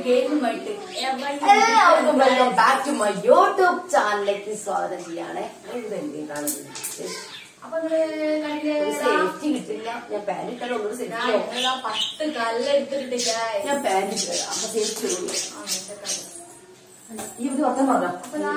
ഗെയിമുമായിട്ട് എല്ലാവർക്കും welcome back to my YouTube ചാനലിലേക്ക് സ്വാഗതം ചെയ്യാണ് എന്തെങ്കിലും കാണുന്നത് അപ്പൊ നിങ്ങള് കണ്ടില്ലേ ഒരു സേഫ്റ്റി കിട്ടില്ല ഞാൻ പാന്റ് ഇട്ടാലും ഒന്നും ഞാൻ സേഫ്റ്റി നിങ്ങളാ പത്ത് കല്ലെടുത്തിട്ട് guys. ഞാൻ പാന്റ് ഇട്ടില്ല അപ്പൊ സേഫ്റ്റി ഉള്ളൂ ആ, ഇതൊക്കെ കണ്ടോ. ഈ ഇത് വർത്തം പറഞ്ഞോ അപ്പൊ ദാ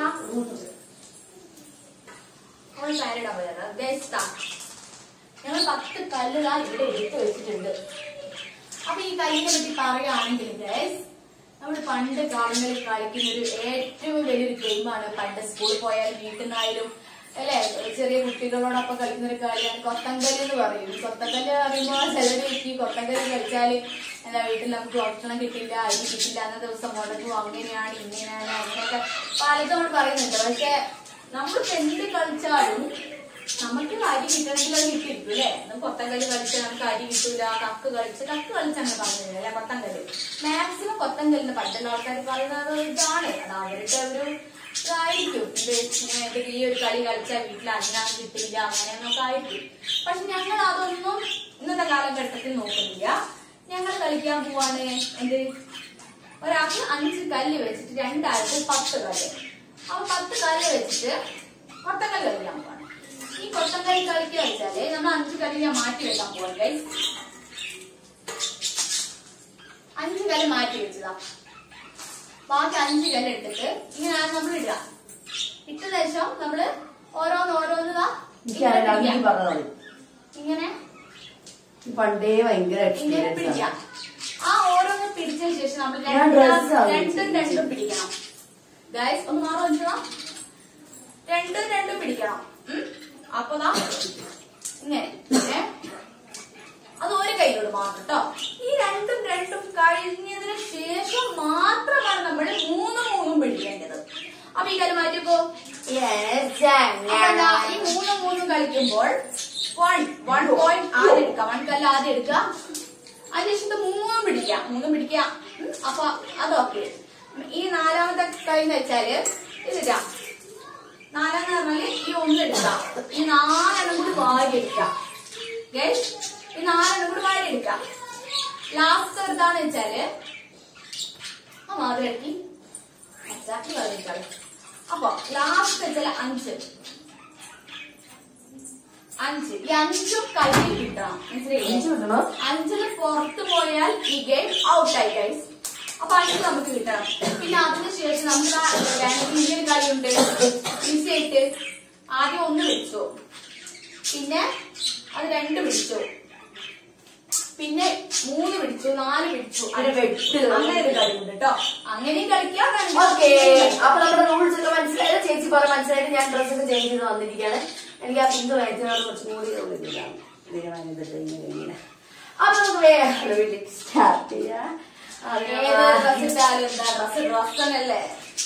അവൾ പാരഡാ പോയത് ഗൈസ് ഞങ്ങൾ പത്ത് കല്ല് ദാ ഇവിടെ എടുത്ത് വെച്ചിട്ടുണ്ട് അപ്പൊ ഈ കല്ലിനെ പറ്റി പറയുകയാണെങ്കിൽ ഗൈസ് നമ്മൾ പണ്ട് കാലങ്ങളിൽ കളിക്കുന്ന ഒരു ഏറ്റവും വലിയൊരു ഗെയിമാണ് പണ്ട് സ്കൂളിൽ പോയാൽ വീട്ടിൽ നിന്നായാലും അല്ലെ ചെറിയ കുട്ടികളോടൊപ്പം കളിക്കുന്ന ഒരു കളിയാണ് കൊത്തങ്കല്ല് എന്ന് പറയും ഈ കൊത്തങ്കല്ല് പറയുമ്പോൾ ചിലര് ഈ കൊത്തങ്കല്ല് കളിച്ചാല് എന്താ വീട്ടിൽ നമുക്ക് ഭക്ഷണം കിട്ടില്ല അരി കിട്ടില്ല അന്ന ദിവസം മുടങ്ങും അങ്ങനെയാണ് ഇങ്ങനെയാണ് അങ്ങനെയൊക്കെ പലതും നമ്മൾ പറയുന്നുണ്ട് പക്ഷെ നമ്മളിപ്പോ എന്ത് കളിച്ചാലും നമുക്ക് അരി കിട്ടണമെങ്കിൽ അത് കിട്ടിയിരിക്കും അല്ലേ നമുക്ക് കൊത്തങ്കല്ല് കളിച്ചാൽ നമുക്ക് അരി കിട്ടൂല കക്ക് കളിച്ച് കക്ക് കളിച്ചാണ് പറഞ്ഞത് അല്ലെ കൊത്തങ്കല്ല് മാക്സിമം കൊത്തങ്കല്ലിന് പണ്ടുള്ള ആൾക്കാർ പറയുന്നത് ഇതാണ് അത് അവരുടെ ഒരു ഇതായിരിക്കും ഇത് ഇങ്ങനെ ഈ ഒരു കളി കളിച്ചാൽ വീട്ടിൽ അന്നാണ് കിട്ടില്ല അങ്ങനെയൊക്കെ ആയിരിക്കും പക്ഷെ ഞങ്ങൾ അതൊന്നും ഇന്നത്തെ കാലഘട്ടത്തിൽ നോക്കുന്നില്ല ഞങ്ങൾ കളിക്കാൻ പോവാണ് എന്ത് ഒരാൾക്ക് അഞ്ച് കല്ല് വെച്ചിട്ട് രണ്ടാൾക്ക് പത്ത് കല്ല് അപ്പൊ പത്ത് കല്ല് വെച്ചിട്ട് കൊത്തക്കല്ല് കളിക്കാൻ പോവാണ് ഈ കൊത്തക്കല്ല് കളിക്കുക വെച്ചാല് നമ്മൾ അഞ്ച് കല്ല് ഞാൻ മാറ്റി വെക്കാൻ പോവാണ് ഗൈസ് അഞ്ച് കല്ല് മാറ്റി വെച്ചതാ ബാക്കി അഞ്ച് കല്ല് എടുത്തിട്ട് ഇങ്ങനെയാണ് നമ്മൾ ഇടുക ഇട്ട ശേഷം നമ്മള് ഓരോന്ന് ഓരോന്ന് ദാ ഇങ്ങനെ എനിക്കറിയില്ല പിടിക്കുക. അങ്ങനെ പറഞ്ഞത് ഇങ്ങനെ ഈ പണ്ടേ ഭയങ്കര ഇങ്ങനെ എക്സ്പീരിയൻസ് പിടിക്കാം ആ ഓരോന്ന് പിടിച്ചതിന് ശേഷം നമ്മൾ ഞാൻ രണ്ടും dress ആണ് രണ്ടും രണ്ടും പിടിക്കണം ഗൈസ് ഒന്ന് മാറി വെച്ചോ രണ്ടും രണ്ടും പിടിക്കണം ഉം. അപ്പൊ ദാ ഇങ്ങനെ ഏ? അത് ഒരു കൈയോട് മാത്രം കേട്ടോ ഈ രണ്ടും രണ്ടും കഴിഞ്ഞതിന് ശേഷം മാത്രമാണ് നമ്മൾ മൂന്നും മൂന്നും പിടിക്കേണ്ടത് അപ്പൊ ഈ കൈ മാറ്റിപ്പോ അപ്പൊ ദാ ഈ മൂന്നും മൂന്നും കളിക്കുമ്പോൾ വൺ വൺ പോയിന്റ് ആദ്യം എടുക്കാം വൺ കല്ല് ആദ്യം എടുക്കുക അതിനുശേഷം ഇത് മൂന്നും പിടിക്കാം മൂന്നും പിടിക്കാം ഉം, അപ്പൊ അതൊക്കെ ഈ നാലാമത്തെ കൈ എന്ന് വെച്ചാല് ഇതിടാം നാലാന്ന് പറഞ്ഞാല് ഈ ഒന്ന് എടുക്കാം ഈ നാലെണ്ണം കൂടി വാരി എടുക്കാം ഗൈസ് ഈ നാലെണ്ണം കൂടി വാരി എടുക്കാം ലാസ്റ്റ് എന്താന്ന് വെച്ചാല് ആ മാതിരി ഇറക്കി അച്ചാക്കി വാരി എടുക്കാം അപ്പൊ ലാസ്റ്റ് വെച്ചാല് അഞ്ച് അഞ്ച് ഈ അഞ്ചും കയ്യിൽ കിട്ടണം മനസ്സിലായില്ലേ അഞ്ച് കിട്ടണോ അഞ്ചിന് പുറത്ത് പോയാൽ ഈ ഗെയിം ഔട്ടായി ഗൈസ് അപ്പൊ അഞ്ച് നമുക്ക് കിട്ടണം പിന്നെ അതിനുശേഷം നമുക്ക് ആ രണ്ട് ഇന്ത്യൻ കളിയുണ്ട് ഈസി ആയിട്ട് ആദ്യം ഒന്ന് പിടിച്ചു പിന്നെ അത് രണ്ട് പിടിച്ചു പിന്നെ മൂന്ന് പിടിച്ചു നാല് പിടിച്ചു പിന്നെ വെട്ട്. അങ്ങനെ ഒരു കളിയുണ്ട് കേട്ടോ അങ്ങനെയും കളിക്കാം ഓക്കെ വേണമെങ്കിൽ അപ്പൊ നമ്മുടെ റൂൾസ് ഒക്കെ മനസ്സിലായത് ചേച്ചി പറഞ്ഞ മനസ്സിലായിട്ട് ഞാൻ ഡ്രസ് ഒക്കെ ചേഞ്ച് ചെയ്ത് വന്നിരിക്കുകയാണ് എനിക്ക് ആ പിങ്ക് വായിച്ചതാണ് കുറച്ചും കൂടി ഉള്ളിലാണ് ഇതിന് വന്നിട്ട് ഇങ്ങനെ ഇങ്ങനെ അപ്പൊ നമുക്ക് വേറെ വീട്ടിലേക്ക് സ്റ്റാർട്ട് ചെയ്യാം ഏത് ഡ്രസ് ഇട്ടാലും എന്താ ഡ്രസ് ഡ്രസ് തന്നെയല്ലേ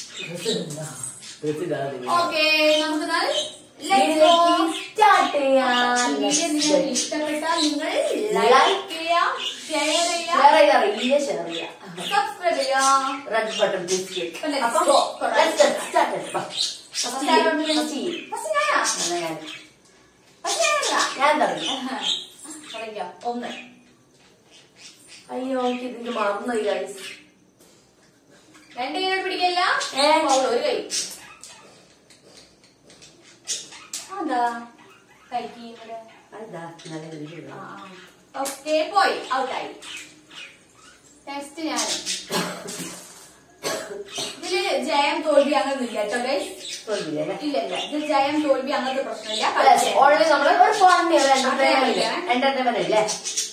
ഓക്കെ നമുക്ക് എന്നാൽ let's go. സ്റ്റാർട്ട് ചെയ്യാം വീഡിയോ നിങ്ങൾക്ക് ഇഷ്ടപ്പെട്ടാൽ നിങ്ങൾ ലൈക്ക് ചെയ്യാം ഷെയർ ചെയ്യാം വേറെ അറിയില്ല ഷെയർ ചെയ്യാം സബ്സ്ക്രൈബ് ചെയ്യാം റെഡ് ബട്ടൺ ബിസ്ക്കറ്റ് അപ്പൊ let's അപ്പൊ go. let's get started. വാ. First ചെയ്യ്. First ചെയ്യ്. പക്ഷെ ഞാനാ എന്നാ ഞാൻ. പക്ഷെ ഞാനല്ല ഞാൻ തുടങ്ങി തുടങ്ങിക്കോ ഒന്ന് അയ്യോ എനിക്ക് ഇതിന്റെ മറന്നു ഗൈസ് രണ്ട് കൈ പിടിക്കല്ല ഏ. foul, ഒരു കൈ അതാ കൈക്ക് ഇവിടെ അതാ നല്ല രീതിയിൽ ഓക്കെ പോയി ഔട്ടായി നെക്സ്റ്റ് ഞാൻ ഇതില് ജയം തോൽവി അങ്ങനെ ഇല്ല കേട്ടോ ഗൈസ് തോൽവിയില്ലേ ഇല്ല ഇല്ല ഇത് ജയം തോൽവി അങ്ങനത്തെ പ്രശ്നമില്ല കളിച്ചേ. ഓൾറെഡി നമ്മള് ഒരു ഫണ്ണി ഒരു അതെ, എന്റർടൈൻമെന്റ് അതെ. എന്റർടൈൻമെന്റ് ഇല്ലേ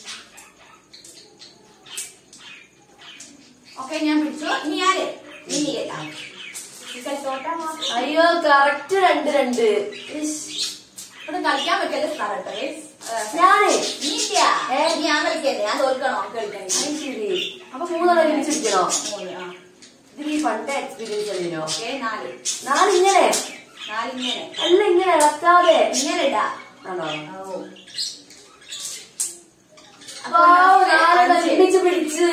ഓക്കെ ഞാൻ പിടിച്ചു ഇനി ഞാന് ഇനി നീയല്ല. ഈ കളിച്ചോട്ടെ മാത്രം. അയ്യോ കറക്റ്റ് രണ്ട് രണ്ട് ഇഷ്. ഇവിടെ കളിക്കാൻ പറ്റില്ല സ്ഥലം കേട്ടോ ഗൈസ് ഞാനേ നീ ഇല്ല. ഏ, ഞാൻ കളിക്കല്ലേ ഞാൻ തോൽക്കണോ കളിക്കാൻ അത് ശരി അപ്പൊ മൂന്നെണ്ണം ഒരുമിച്ചിരിക്കണോ മൂന്ന് ആ ഇതിൽ ഈ പണ്ടേ എക്സ്പീരിയൻസ് അല്ലയോ ഓക്കെ നാല് നാലിങ്ങനെ നാലിങ്ങനെ അല്ല ഇങ്ങനെ ഇളക്കാതെ ഇങ്ങനെ ഇടാ ആണോ ഓ അപ്പൊ നാലെണ്ണം ഒരുമിച്ച് പിടിച്ച്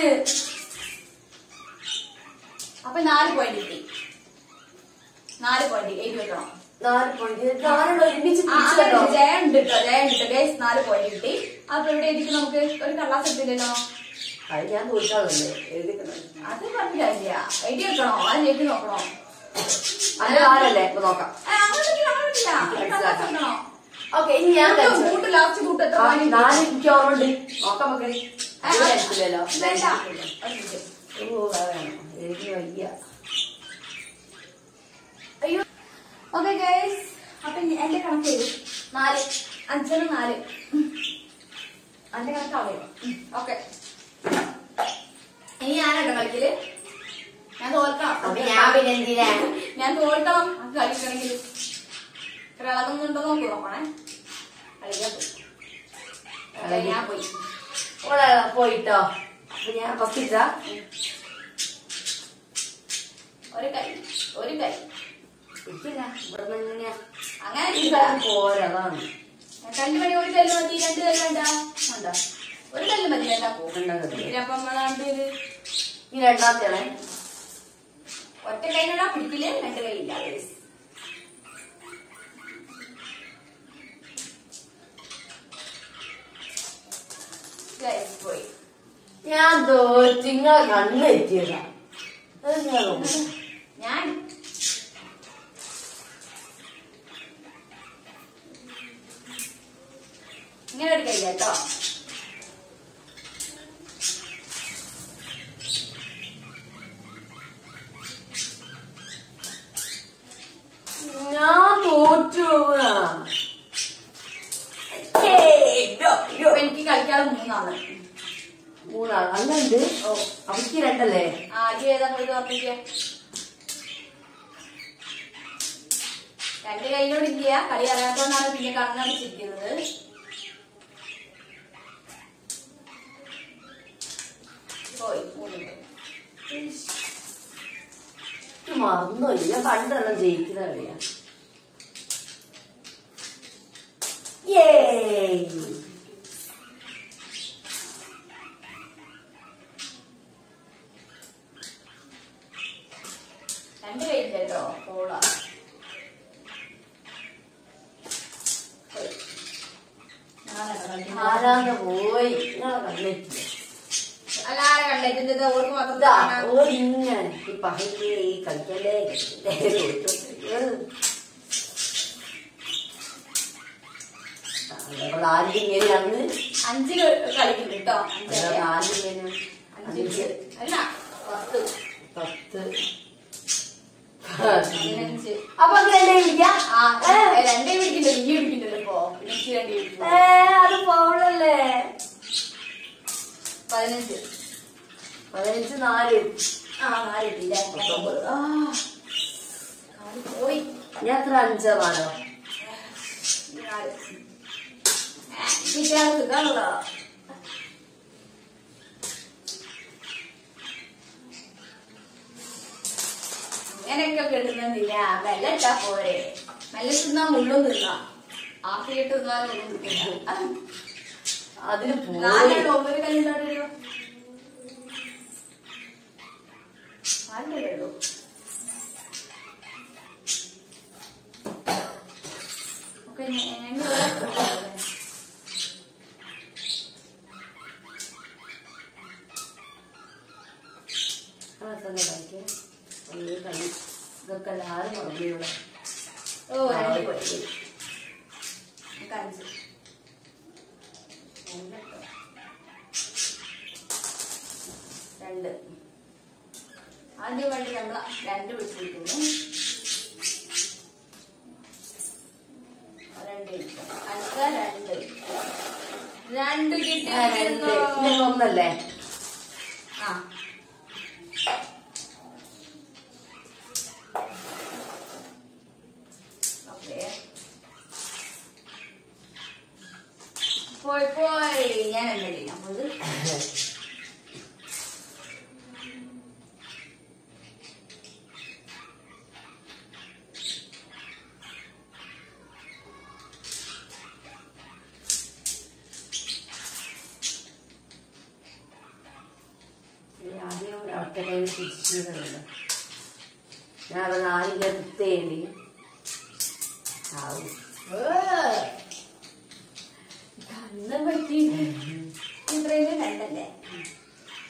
അപ്പൊ നാല് പോയിന്റ് കിട്ടി നാല് പോയിന്റ് എഴുതി വെക്കണം നാല് പോയിന്റ് നാലെണ്ണം ഒരുമിച്ച് ആ, പിടിച്ച് അങ്ങനെ കേട്ടോ ജയം ഉണ്ട് കേട്ടോ ജയം ഉണ്ട് ഗൈസ് നാല് പോയിന്റ് കിട്ടി അപ്പൊ ഇവിടെ എഴുതിക്ക് നമുക്ക് ഒരു കള്ളാസ് എടുത്തില്ലല്ലോ അത് ഞാൻ തോറ്റാളല്ലേ എഴുതിക്കണം അത് പറഞ്ഞില്ല എഴുതി വെക്കണോ അത് എഴുതി നോക്കണോ അതിന്റെ കാലല്ലേ ഇപ്പൊ നോക്കാം ഏ, അങ്ങനെയൊന്നും അങ്ങനെയില്ല. അത് മനസ്സിലാക്കാം. നോക്കണോ? ഓക്കെ ഇനി ഞാൻ കൂട്ട് കഴിച്ചു കൂട്ട് ലാസ്റ്റ് കൂട്ട് എത്ര ആ, മണി? നാല് എനിക്ക് ഓർമ്മയുണ്ട് നോക്കാം മക്കളെ ഏ, ഇത് ആ, കഴിച്ചില്ലല്ലോ വേണ്ട. ഒരു മിനിറ്റ്. ഓ അത് വേണം എനിക്ക് വയ്യ അയ്യോ ഓക്കെ ഗൈസ് അപ്പൊ ഇനി എന്റെ കണക്ക് ചെയ്തു നാല് അഞ്ചിന് നാല് ഉം. എന്റെ കണക്കാവോ ഓക്കെ ഇനി ഞാനാട്ടോ കളിക്കല് ഞാൻ തോൽക്കണം അപ്പൊ ഞാൻ പിന്നെ എന്തിനാ ഞാൻ തോൽക്കണം അത് കളിക്കണമെങ്കിൽ ഒരളകൊന്നുണ്ടോ നോക്കൂ നോക്കണേ കളിക്കാൻ പോയി Okay, ഞാൻ പോയി ഓളെ പോയിട്ടോ അപ്പൊ ഞാൻ ഫസ്റ്റ് ഇട്ടാ ഒരു കൈ ഒരു കൈ ഇട്ടില്ല ഇവിടെ നിന്ന് എങ്ങനെയാ അങ്ങനെ ഈ ഇല്ല. കാര്യം പോരതാണ് കല്ല് മണി ഒരു കല്ല് മതി രണ്ട് കല്ല് വേണ്ട വേണ്ട ഒരു കല്ല് മതി വേണ്ട പോ രണ്ടാമത്തെ കല്ല്. പിന്നെ അപ്പം നമ്മളാണ്ട് ഇത് ഈ രണ്ടാമത്തെ ഒറ്റ കൈനടാ പിടിക്കില്ലേ രണ്ട് കൈയില്ല Guys, പോയി ഞാൻ തോറ്റിങ്ങ കണ്ണ് എത്തിയതാ അത് ഞാൻ നോക്കും. ഞാൻ ഇങ്ങനെ ഒരു കൈ കേട്ടോ ഞാൻ തോറ്റു പോവാ. ഏയ്, ഇയ്യോ, ഇയ്യോ. അപ്പൊ എനിക്ക് കളിക്കാതെ മൂന്നാണ് മൂന്നാൾ അങ്ങണ്ട് ഓ അവയ്ക്ക് രണ്ടല്ലേ ആദ്യം ഏതാ പോയി ഓർമ്മിക്ക രണ്ട് കൈയോട് ഇല്ല കളി അറിയാത്തോണ്ടാണ് പിന്നെ കണ്ണടിച്ചിരിക്കുന്നത് പോയി മൂന്നുണ്ട് എനിക്ക് മറന്നുപോയി ഞാൻ പണ്ടെണ്ണം ജയിക്കുന്ന കളിയാ ഏയ്. രണ്ട് കൈയില്ല കേട്ടോ പോളാ പോയി. ഞാനാട്ടോ കളിക്കുന്നത്. ആരാന്ന് പോയി നിങ്ങളെ കണ്ണെത്തി അല്ല ആരെ കണ്ടേക്കുന്നത് ഓർക്ക് മാത്രം ഇതാ കാണാൻ. ഓടിങ്ങനെ ഈ പഹയ്ക്ക് ഈ കളിക്കല്ലേ കളിക്കല്ലേ ആദ്യം ഇങ്ങനെയാണ് അഞ്ച് കളിക്കുന്നുണ്ട് കേട്ടോ അഞ്ചര. ആദ്യം ഇങ്ങനെ അഞ്ച് അഞ്ച് അല്ല പത്ത് പത്ത് പതിനഞ്ച് അപ്പൊ അങ്ങനെ വിളിക്കാം ആ ഏ, രണ്ടേ പിടിക്കണ്ടല്ലോ നീ പിടിക്കണ്ടല്ലോ ഇപ്പൊ എനിക്ക് രണ്ടേ പിടിക്കുന്നു ഏ അത് പൗളല്ലേ പതിനഞ്ച് പതിനഞ്ച് നാല് ആ നാല് കിട്ടിയില്ലേ പത്തൊമ്പത് ആ നാല് പോയി ഞാൻ എത്ര അഞ്ചാണോ നാല് കിട്ടാൻ സുഖാണല്ലോ ഇങ്ങനെയൊക്കെ കിട്ടുന്നില്ല മെല്ലെ ഇട്ടാ പോരെ മെല്ലെ തിന്നാ മുള്ളും തിന്നാ ആക്കിയിട്ട് തിന്നാലൊന്നും കിട്ടില്ല അതിന് പോയി നാലെണ്ണം ഒമ്പത് കല്ലുണ്ടാവില്ലല്ലോ നാലല്ലേ ഉള്ളൂ ഓക്കെ ഞങ്ങൾ ആ, തന്നെ കളിക്ക്. ഈ കളി ഇതൊക്കെ എല്ലാവരും മറന്നിവിടെ ഓ രണ്ട് പോയി നമുക്ക് അഞ്ച് രണ്ട് ആദ്യമായിട്ട് നമ്മൾ രണ്ട് പിടിച്ചിരിക്കുന്നു രണ്ട് ഇരിക്കും. അടുത്ത രണ്ട് രണ്ട് രണ്ട് കിട്ടിയിരിക്കുന്നു ഇതിന് ഒന്നല്ലേ ആ ഓക്കെ പോയി പോയി ഞാൻ എന്തല്ലേ അപ്പൊ ഇത് ഈ ആദ്യം ഒറ്റ കൈ തിരിച്ചിടുന്നുണ്ട് ഞാൻ അത് നാല് എടുത്തേണ്ടി ആവും കണ്ണ് പറ്റി ഇത്രയും രണ്ടല്ലേ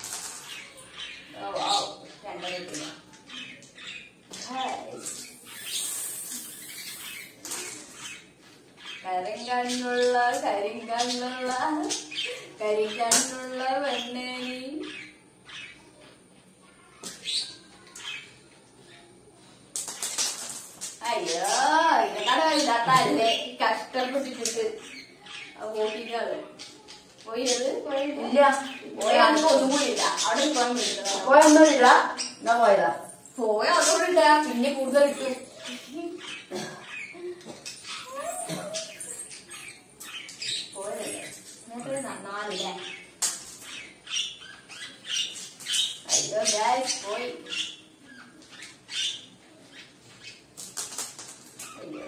കരിങ്കണ്ണുള്ള കരിങ്കണ്ണുള്ള കരിങ്കണ്ണുള്ള പെണ്ണേ നീ അയ്യോ ഇതൊക്കെ വലുതാത്തല്ലേ കഷ്ടപ്പെട്ടിട്ട് ഓട്ടിക്കാതെ പോയത് പോയില്ല ഇല്ല പോയാൽ ഒന്നും കൂടി ഇല്ല അവിടെ പോകാൻ പറ്റില്ല പോയൊന്നുമില്ല എന്നാ പോയതാ പോയ അതോടില്ല പിന്നെ കൂടുതൽ ഇട്ടു പോയതല്ലേ എന്നിട്ട് നന്നാലില്ലേ അയ്യോ ഗായ്സ് പോയി അയ്യോ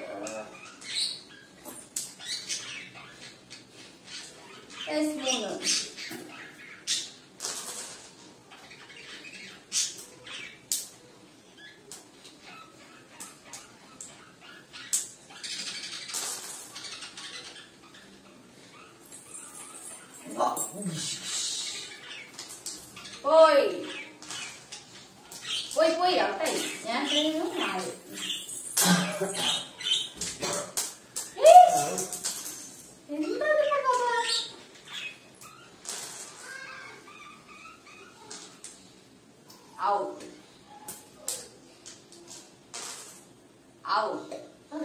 Yes, മൂന്ന് പോയി പോയി പോയി അവിടെ ഞാൻ ചെയ്യുന്നു നാല് ഏയ്! എന്താ ഇതിന്റെ കഥ? Out. Out.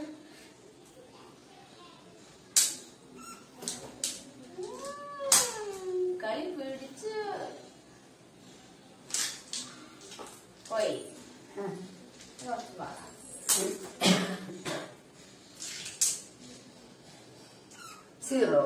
ഉം, കളി പിടിച്ച് പോയി കുറച്ച് പാടാം സീറോ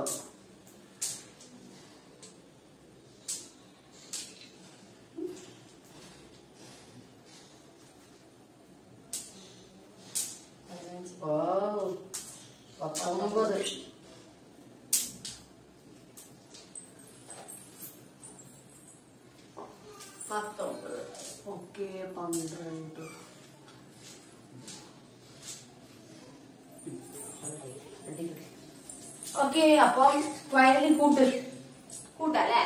ഓ പത്തൊമ്പത് പത്തൊമ്പത് ഓക്കെ പന്ത്രണ്ട് ഓക്കെ അപ്പം ഫൈനലി കൂട്ട് കൂട്ടല്ലേ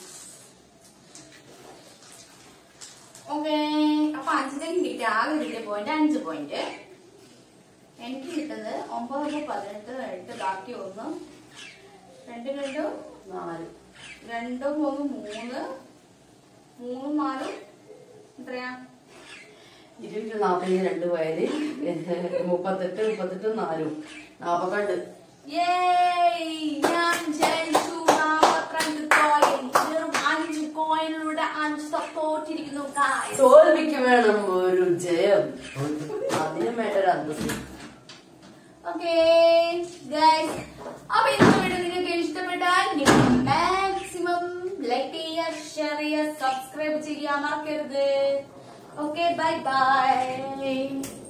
ഓക്കെ അപ്പൊ അഞ്ചിലേക്ക് കിട്ടിയ ആകെ കിട്ടിയ പോയിന്റ് അഞ്ച് പോയിന്റ് എനിക്ക് കിട്ടുന്നത് ഒമ്പത് പതിനെട്ട് എട്ട് ബാക്കി ഒന്ന് രണ്ട് രണ്ടും നാല് രണ്ടും ഒന്ന് മൂന്ന് മൂന്നും നാലും എത്രയാ ഇരുപത്തി നാൽപ്പത്തി രണ്ട് വയല് മുപ്പത്തെട്ട് മുപ്പത്തെട്ട് നാലും നാപ്പത്തിരണ്ട് Yay! ഞാൻ ജയിച്ചു നാപ്പത്തിരണ്ട് കോയിൻ വെറും അഞ്ച് കോയിനിലൂടെ അഞ്ച് തോറ്റിരിക്കുന്നു guys. തോൽവിക്ക് വേണം ഒരു ജയം അതിനും വേണ്ട ഒരു അന്തസ് ഓക്കേ ഗൈസ് അപ്പൊ ഇന്നത്തെ വീഡിയോ നിങ്ങൾക്ക് ഇഷ്ടപ്പെട്ടാൽ നിങ്ങൾ മാക്സിമം ലൈക്ക് ചെയ്യുക ഷെയർ ചെയ്യുക സബ്സ്ക്രൈബ് ചെയ്യാൻ മറക്കരുത് ഓക്കെ ബൈ ബൈ